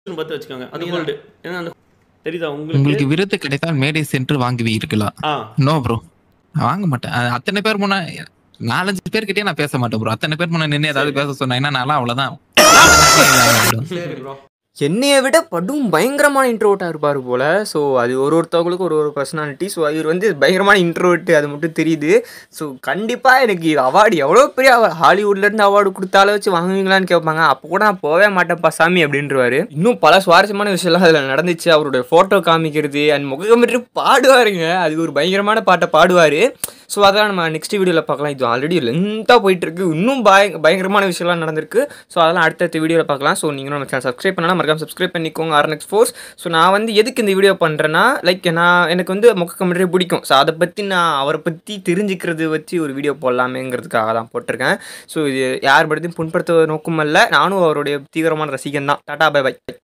பார்த்து வச்சுக்கோங்க அது ஹோல்டு ஏன்னா அந்த தெரியுதா உங்களுக்கு உங்களுக்கு விருது கிடைத்தால் மேடை சென்று வாங்குவீர்களா ஆ நோ ப்ரோ நான் வாங்க மாட்டேன் அது அத்தனை பேர் முன்னா நாலஞ்சு பேர்கிட்டயே நான் பேச மாட்டேன் ப்ரோ அத்தனை பேர் முன்ன நின்று ஏதாவது பேச சொன்னாங்கன்னா நான்லாம் அவ்வளவுதான் சரி ப்ரோ என்னைய விட படும் பயங்கரமான இன்ட்ரோட்டாக இருப்பார் போல் ஸோ அது ஒரு ஒருத்தவங்களுக்கும் ஒரு ஒரு பர்சனாலிட்டி ஸோ இவர் வந்து பயங்கரமான இன்ட்ரோட்டு அது மட்டும் தெரியுது ஸோ கண்டிப்பாக எனக்கு அவார்டு எவ்வளோ பெரிய award. Hollywoodல இருந்து அவார்டு கொடுத்தாலும் வச்சு வாங்குவீங்களான்னு கேட்பாங்க அப்போ கூட நான் போவே மாட்டேன்ப்பா சாமி அப்படின்றவாரு இன்னும் பல சுவாரஸ்யமான விஷயம்லாம் அதில் நடந்துச்சு அவருடைய ஃபோட்டோ காமிக்கிறது அண்ட் முகமிட்டு பாடுவாருங்க அது ஒரு பயங்கரமான பாட்டை பாடுவார் ஸோ அதெல்லாம் நம்ம நெக்ஸ்ட் வீடியோவில் பார்க்கலாம் இது ஆல்ரெடி லென்த்தாக போயிட்டு இருக்கு இன்னும் பய பயங்கரமான விஷயம்லாம் நடந்திருக்கு ஸோ அதெல்லாம் அடுத்தடுத்த வீடியோவில் பார்க்கலாம் ஸோ நீங்களும் நம்ம சேனல் சப்ஸ்கிரைப் பண்ணலாம் மறக்காம சப்ஸ்கிரைப் பண்ணிக்கோங்க ஆர்னெக்ஸ் ஃபோர்ஸ் ஸோ நான் வந்து எதுக்கு இந்த வீடியோ பண்ணுறேன்னா லைக் நான் எனக்கு வந்து முக கமெண்ட்ரி பிடிக்கும் ஸோ அதை பற்றி நான் அவரை பற்றி தெரிஞ்சுக்கிறது வச்சு ஒரு வீடியோ போடலாமேங்கிறதுக்காக தான் போட்டிருக்கேன் ஸோ இது யார் படத்தையும் புண்படுத்த நோக்கம் அல்ல நானும் அவருடைய தீவிரமான ரசிகன் தான் டாடா பை பை